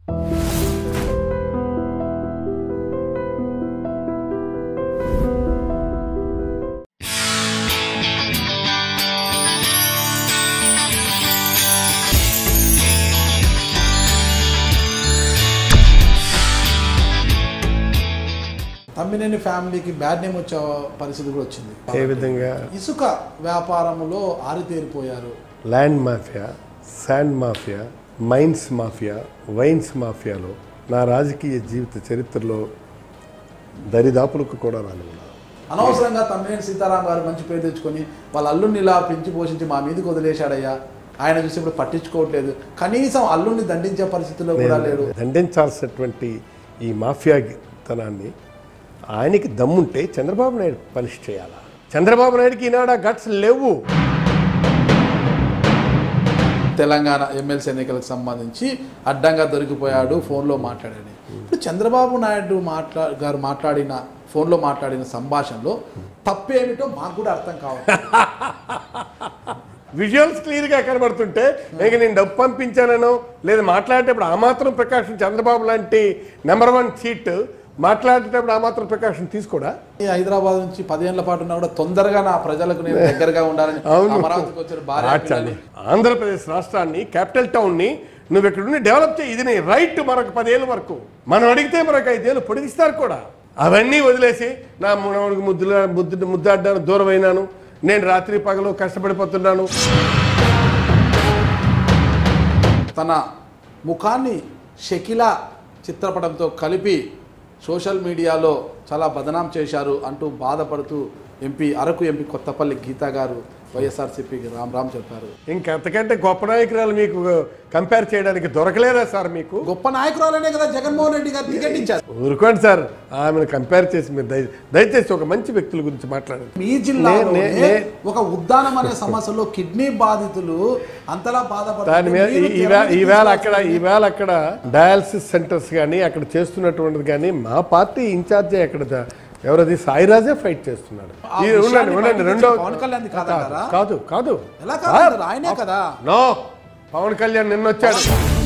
తమ్మినేని ఫ్యామిలీకి bad name వచ్చే పరిస్థితి కూడా వచ్చింది ఏ విధంగా ఇసుక వ్యాపారంలో ఆరితేరిపోయారు land mafia sand mafia mines mafia wines మాఫియాలో నా రాజకీయ జీవిత చరిత్రలో దరిదాపులకు కూడా రానున్నా అనవసరంగా తమ్మినేని సీతారాం గారు మంచి పేరు తెచ్చుకొని వాళ్ళ అల్లుడిని ఇలా పెంచి పోషించి మా మీదకి వదిలేశాడయ్యా ఆయన చూసి ఇప్పుడు పట్టించుకోవట్లేదు కనీసం అల్లుడిని దండించే పరిస్థితిలో కూడా లేడు దండించాల్సినటువంటి ఈ మాఫియా తనాన్ని ఆయనకి దమ్ముంటే చంద్రబాబు నాయుడు పనిష్ చేయాలా చంద్రబాబు నాయుడుకి ఈనాడు ఆ గట్స్ లేవు తెలంగాణ ఎమ్మెల్సీ ఎన్నికలకు సంబంధించి అడ్డంగా దొరికిపోయాడు ఫోన్లో మాట్లాడాడు ఇప్పుడు చంద్రబాబు నాయుడు మాట్లా గారు మాట్లాడిన ఫోన్లో మాట్లాడిన సంభాషణలో తప్పేమిటో మాకు కూడా అర్థం కావాలి విజువల్స్ క్లియర్గా కనబడుతుంటే ఇక నేను డబ్బు పంపించానో లేదా మాట్లాడేటప్పుడు ఆ మాత్రం ప్రికాషన్ చంద్రబాబు లాంటి నెంబర్ వన్ సీట్ మాట్లాడేటప్పుడు ఆ మాత్రం ప్రికాషన్ తీసుకోడా ఈ హైదరాబాద్ నుంచి పదేళ్ల పాటు ఉన్నా కూడా తొందరగా నా ప్రజలకు నేను దగ్గరగా ఉండాలని అవును. అమరావతికి వచ్చిన భార్య మార్చాలి ఆంధ్రప్రదేశ్ రాష్ట్రాన్ని క్యాపిటల్ టౌన్ని నువ్వు ఇక్కడ ఉండి డెవలప్ చేయి ఇది నీ రైట్ మరొక పదేళ్ళ వరకు మనం అడిగితే మరొక ఐదేళ్ళు పొడిగిస్తారు కూడా అవన్నీ వదిలేసి నా మనవడికి ముద్దుల ముద్దు ముద్దాడ్డాను దూరం అయినాను నేను రాత్రి పగలు కష్టపడిపోతున్నాను తన ముఖాన్ని షకిలా చిత్రపటంతో కలిపి సోషల్ మీడియాలో చాలా బదనాం చేశారు అంటూ బాధపడుతూ ఎంపీ అరకు ఎంపీ కొత్తపల్లి గీత గారు వైఎస్ఆర్సీపీకి రామ్ రామ్ చెప్పారు ఇంకంతకంటే గొప్ప నాయకురాలు మీకు కంపేర్ చేయడానికి దొరకలేదా సార్ మీకు గొప్ప నాయకురాలనే కదా జగన్మోహన్ రెడ్డి గారు టికెట్ ఇచ్చారు ఊరుకోండి సార్ ఆమెను కంపేర్ చేసి మీరు దయ దయచేసి ఒక మంచి వ్యక్తుల గురించి మాట్లాడండి మీ జిల్లాలో నే- నే- ఒక ఉద్దానం అనే సమస్యలో కిడ్నీ బాధితులు అంతలా దాని మీద బాధపడుతున్నారు ఈ- ఈవే- ఈవేళ అక్కడ ఈవేళ అక్కడ డయాలసిస్ సెంటర్స్ కానీ అక్కడ చేస్తున్నటువంటిది కానీ మా పార్టీ ఇన్ఛార్జే అక్కడ ద- ఎవరది సాయిరాజే ఫైట్ చేస్తున్నాడు ఆ ఈ విషయాన్ని ఉండండి ఉండండి బయటికి రెండో పవన్ కళ్యాణ్ది కాదంటారా? కాదు కాదు ఎలా కాదు ఆయనే కదా నో పవన్ కళ్యాణ్ నిన్న వచ్చాడు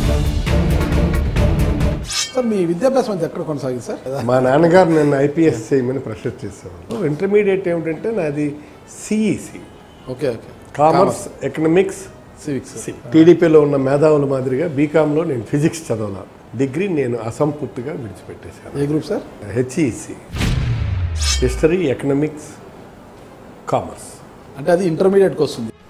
సార్ మీ విద్యాభ్యాసం అంతా ఎక్కడ కొనసాగింది సార్ మా నాన్నగారు నన్ను ఐపీఎస్ చేయమని ప్రెషర్ చేశారు ఇంటర్మీడియట్ ఏమిటంటే నాది CEC okay okay commerce economics civics టీడీపీలో ఉన్న మేధావుల మాదిరిగా బీకామ్లో నేను ఫిజిక్స్ చదవలా డిగ్రీ నేను అసంపూర్తిగా విడిచిపెట్టేశాను A group sir HEC history economics commerce అంటే అది ఇంటర్మీడియట్కి వస్తుంది